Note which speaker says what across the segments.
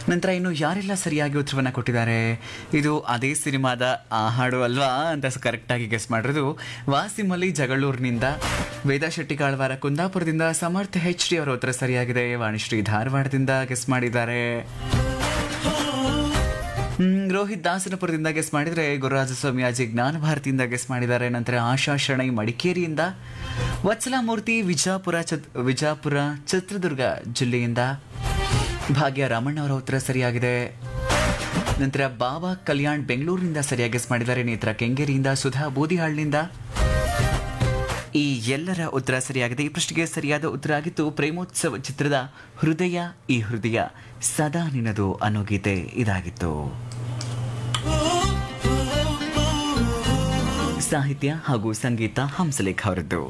Speaker 1: ನಂತರ ಇನ್ನು ಯಾರೆಲ್ಲ ಸರಿಯಾಗಿ ಉತ್ತರವನ್ನು ಕೊಟ್ಟಿದ್ದಾರೆ ಇದು ಅದೇ ಸಿನಿಮಾದ ಆ ಹಾಡು ಅಲ್ವಾ ಅಂತ ಕರೆಕ್ಟಾಗಿ ಗೆಸ್ ಮಾಡಿರೋದು ವಾಸಿಮಲ್ಲಿ ಜಗಳೂರಿನಿಂದ ವೇದಾ ಶೆಟ್ಟಿ ಕಾಳ್ವಾರ ಕುಂದಾಪುರದಿಂದ ಸಮರ್ಥ ಹೆಚ್ ಡಿ ಅವರ ಉತ್ತರ ಸರಿಯಾಗಿದೆ ವಾಣಿಶ್ರೀ ಧಾರವಾಡದಿಂದ ಗೆಸ್ ಮಾಡಿದ್ದಾರೆ ಹ್ಮ್, ರೋಹಿತ್ ದಾಸನಪುರದಿಂದ ಗೆಸ್ ಮಾಡಿದರೆ ಗುರುರಾಜಸ್ವಾಮಿ ಅಜಯ್ ಜ್ಞಾನ ಭಾರತಿಯಿಂದ ಗೆಸ್ ಮಾಡಿದ್ದಾರೆ ನಂತರ ಆಶಾ ಶರಣೈ ಮಡಿಕೇರಿಯಿಂದ ವತ್ಸಲಾಮೂರ್ತಿ ವಿಜಾಪುರ ಚತ್ ವಿಜಾಪುರ ಚಿತ್ರದುರ್ಗ ಜಿಲ್ಲೆಯಿಂದ ಭಾಗ್ಯ ರಾಮಣ್ಣ ಅವರ ಉತ್ತರ ಸರಿಯಾಗಿದೆ ನಂತರ ಬಾಬಾ ಕಲ್ಯಾಣ್ ಬೆಂಗಳೂರಿನಿಂದ ಸರಿಯಾಗಿ ಗೆಸ್ ಮಾಡಿದ್ದಾರೆ ನೇತ್ರ ಕೆಂಗೇರಿಯಿಂದ ಸುಧಾ ಬೂದಿಹಾಳ್ನಿಂದ ಈ ಎಲ್ಲರ ಉತ್ತರ ಸರಿಯಾಗಿದೆ ಈ ಪ್ರಶ್ನೆಗೆ ಸರಿಯಾದ ಉತ್ತರ ಆಗಿತ್ತು ಪ್ರೇಮೋತ್ಸವ ಚಿತ್ರದ ಹೃದಯ ಈ ಹೃದಯ ಸದಾ ನಿನದು ಅನ್ನೋ ಗೀತೆ ಇದಾಗಿತ್ತು ಸಾಹಿತ್ಯ ಹಾಗೂ ಸಂಗೀತ ಹಂಸಲೇಖ ಅವರದ್ದು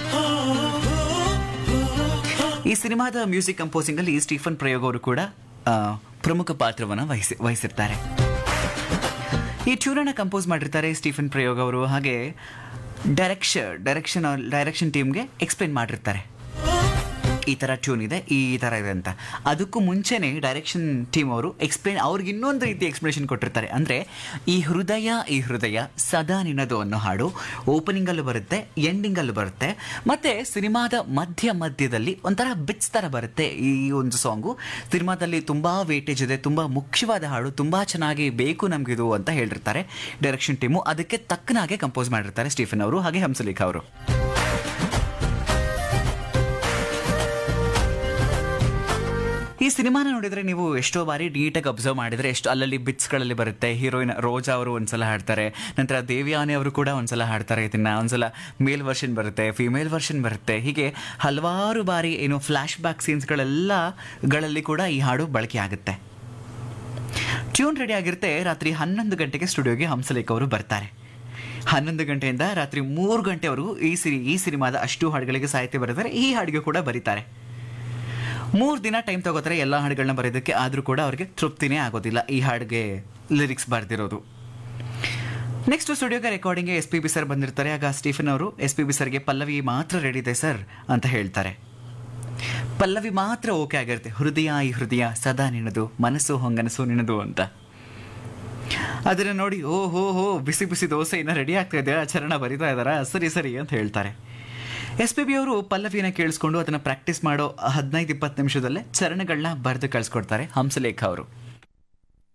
Speaker 1: ಈ ಸಿನಿಮಾದ ಮ್ಯೂಸಿಕ್ ಕಂಪೋಸಿಂಗ್ ಅಲ್ಲಿ ಸ್ಟೀಫನ್ ಪ್ರಯೋಗ್ ಅವರು ಕೂಡ ಆ, ಪ್ರಮುಖ ಪಾತ್ರವನ್ನು ವಹಿಸಿ ವಹಿಸಿರ್ತಾರೆ ಈ ಟ್ಯೂನನ್ನು ಕಂಪೋಸ್ ಮಾಡಿರ್ತಾರೆ ಸ್ಟೀಫನ್ ಪ್ರಯೋಗ್ ಅವರು ಹಾಗೆ ಡೈರೆಕ್ಷನ್ ಡೈರೆಕ್ಷನ್ ಡೈರೆಕ್ಷನ್ ಟೀಮ್ಗೆ ಎಕ್ಸ್ಪ್ಲೇನ್ ಮಾಡಿರ್ತಾರೆ ಈ ಥರ ಟ್ಯೂನ್ ಇದೆ ಈ ಥರ ಇದೆ ಅಂತ ಅದಕ್ಕೂ ಮುಂಚೆನೇ ಡೈರೆಕ್ಷನ್ ಟೀಮ್ ಅವರು ಎಕ್ಸ್ಪ್ಲೇನ್ ಅವ್ರಿಗೆ ಇನ್ನೊಂದು ರೀತಿ ಎಕ್ಸ್ಪ್ಲನೇಷನ್ ಕೊಟ್ಟಿರ್ತಾರೆ ಅಂದರೆ ಈ ಹೃದಯ ಈ ಹೃದಯ ಸದಾ ನಿನ್ನದು ಅನ್ನೋ ಹಾಡು ಓಪನಿಂಗಲ್ಲೂ ಬರುತ್ತೆ ಎಂಡಿಂಗಲ್ಲೂ ಬರುತ್ತೆ ಮತ್ತು ಸಿನಿಮಾದ ಮಧ್ಯ ಮಧ್ಯದಲ್ಲಿ ಒಂಥರ ಬಿಟ್ಸ್ ಥರ ಬರುತ್ತೆ ಈ ಒಂದು ಸಾಂಗು ಸಿನಿಮಾದಲ್ಲಿ ತುಂಬ ವೇಟೇಜ್ ಇದೆ ತುಂಬ ಮುಖ್ಯವಾದ ಹಾಡು ತುಂಬ ಚೆನ್ನಾಗಿ ಬೇಕು ನಮಗಿದು ಅಂತ ಹೇಳಿರ್ತಾರೆ ಡೈರೆಕ್ಷನ್ ಟೀಮು ಅದಕ್ಕೆ ತಕ್ಕನಾಗೆ ಕಂಪೋಸ್ ಮಾಡಿರ್ತಾರೆ ಸ್ಟೀಫನ್ ಅವರು ಹಾಗೆ ಹಂಸಲೇಖ ಅವರು ಈ ಸಿನಿಮಾನ ನೋಡಿದ್ರೆ ನೀವು ಎಷ್ಟೋ ಬಾರಿ ನೀಟಾಗಿ ಅಬ್ಸರ್ವ್ ಮಾಡಿದ್ರೆ ಎಷ್ಟು ಅಲ್ಲಲ್ಲಿ ಬಿಟ್ಸ್ಗಳಲ್ಲಿ ಬರುತ್ತೆ ಹೀರೋಯಿನ್ ರೋಜಾ ಅವರು ಒಂದ್ಸಲ ಹಾಡ್ತಾರೆ ನಂತರ ದೇವ್ಯಾನಿ ಅವರು ಕೂಡ ಒಂದ್ಸಲ ಹಾಡ್ತಾರೆ ಇದನ್ನ ಒಂದ್ಸಲ ಮೇಲ್ ವರ್ಷನ್ ಬರುತ್ತೆ ಫಿಮೇಲ್ ವರ್ಷನ್ ಬರುತ್ತೆ ಹೀಗೆ ಹಲವಾರು ಬಾರಿ ಏನು ಫ್ಲ್ಯಾಶ್ ಬ್ಯಾಕ್ ಸೀನ್ಸ್ಗಳೆಲ್ಲ ಗಳಲ್ಲಿ ಕೂಡ ಈ ಹಾಡು ಬಳಕೆ ಆಗುತ್ತೆ ಟ್ಯೂನ್ ರೆಡಿ ಆಗಿರುತ್ತೆ ರಾತ್ರಿ ಹನ್ನೊಂದು ಗಂಟೆಗೆ ಸ್ಟುಡಿಯೋಗೆ ಹಂಸಲೇಖ ಅವರು ಬರ್ತಾರೆ ಹನ್ನೊಂದು ಗಂಟೆಯಿಂದ ರಾತ್ರಿ ಮೂರು ಗಂಟೆವರೆಗೂ ಈ ಸಿರಿ ಈ ಸಿನಿಮಾದ ಅಷ್ಟು ಹಾಡುಗಳಿಗೆ ಸಾಹಿತ್ಯ ಬರೀತಾರೆ ಈ ಹಾಡಿಗೆ ಕೂಡ ಬರೀತಾರೆ ಮೂರು ದಿನ ಟೈಮ್ ತಗೋತಾರೆ ಎಲ್ಲ ಹಾಡುಗಳನ್ನ ಬರೆಯೋದಕ್ಕೆ ಆದರೂ ಕೂಡ ಅವ್ರಿಗೆ ತೃಪ್ತಿನೇ ಆಗೋದಿಲ್ಲ ಈ ಹಾಡಿಗೆ ಲಿರಿಕ್ಸ್ ಬರ್ದಿರೋದು ನೆಕ್ಸ್ಟ್ ಸ್ಟುಡಿಯೋಗೆ ರೆಕಾರ್ಡಿಂಗ್ಗೆ ಎಸ್ ಪಿ ಬಿ ಸರ್ ಬಂದಿರ್ತಾರೆ ಆಗ ಸ್ಟೀಫನ್ ಅವರು ಎಸ್ ಪಿ ಬಿ ಸರ್ಗೆ ಪಲ್ಲವಿ ಮಾತ್ರ ರೆಡಿ ಇದೆ ಸರ್ ಅಂತ ಹೇಳ್ತಾರೆ ಪಲ್ಲವಿ ಮಾತ್ರ ಓಕೆ ಆಗಿರುತ್ತೆ ಹೃದಯ ಈ ಹೃದಯ ಸದಾ ನಿನ್ನದು ಮನಸ್ಸು ಹೊಂಗನಸು ನಿನ್ನದು ಅಂತ ಅದನ್ನ ನೋಡಿ ಓ ಹೋ ಹೋ ಬಿಸಿ ಬಿಸಿ ದೋಸೆ ಇನ್ನ ರೆಡಿ ಆಗ್ತಾ ಇದೆ ಚರಣ ಬರಿತಾ ಇದಾರ ಸರಿ ಸರಿ ಅಂತ ಹೇಳ್ತಾರೆ ಎಸ್ ಪಿ ಬಿ ಅವರು ಪಲ್ಲವಿನ ಕೇಳಿಸ್ಕೊಂಡು ಅದನ್ನ ಪ್ರಾಕ್ಟೀಸ್ ಮಾಡೋ ಹದಿನೈದು ಇಪ್ಪತ್ತು ನಿಮಿಷದಲ್ಲೇ ಚರಣಗಳನ್ನ ಬರೆದು ಕಳಿಸ್ಕೊಡ್ತಾರೆ ಹಂಸಲೇಖ ಅವರು